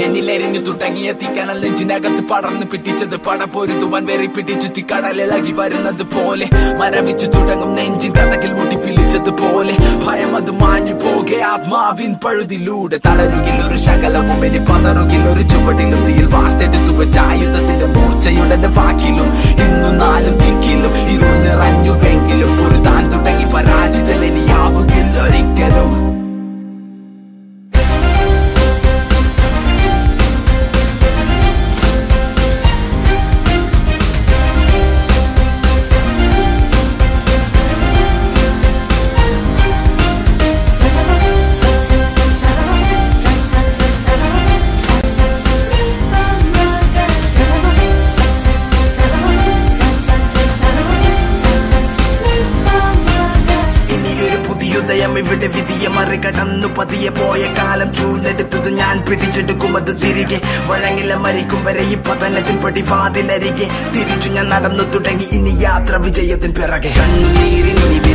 എന്നിലെരിഞ്ഞു തുടങ്ങിയ തീക്കനൽ നെഞ്ചിനകത്ത് പടർന്നു പിടിച്ചത് പട പൊരുതുവാൻ വെറി പിടിച്ചു തിക്കടലിളകി വരുന്നത് പോലെ മരവിച്ചു തുടങ്ങും നെഞ്ചിൻ കഥകിൽ മുട്ടി പിളിച്ചത് പോലെ ഭയം അത് മാഞ്ഞു പോകെ ആത്മാവിൻ പഴുതിലൂടെ തളരുകിൽ ഒരു ശകലവും ഇനി പതറുകിൽ ഒരു ചുവടിലും തീയിൽ വാർത്തെടുത്തു വെച്ച ആയുധത്തിന്റെ മൂർച്ചയുടെ വാക്കിലും ഇന്നു നാലും ദിക്കിലും ഇരുൾ നിറഞ്ഞുവെങ്കിലും ഒരു താൻ തുടങ്ങി പരാജിതൻ ഇനിയാവുകില്ല ഒരിക്കലും ഇനിയൊരു പുതിയുദയം ഇവിടെ വിധിയെ മറികടന്നു പതിയെ പോയ കാലം ചൂണ്ടെടുത്തത് ഞാൻ പിടിച്ചെടുക്കും അത് തിരികെ വഴങ്ങില മരിക്കും വരെ ഈ പതനത്തിൻ പടിവാതിലരികെ തിരിച്ചു ഞാൻ നടന്നു തുടങ്ങി ഇനി യാത്ര വിജയത്തിൻ പിറകെ കണ്ണുനീരിനി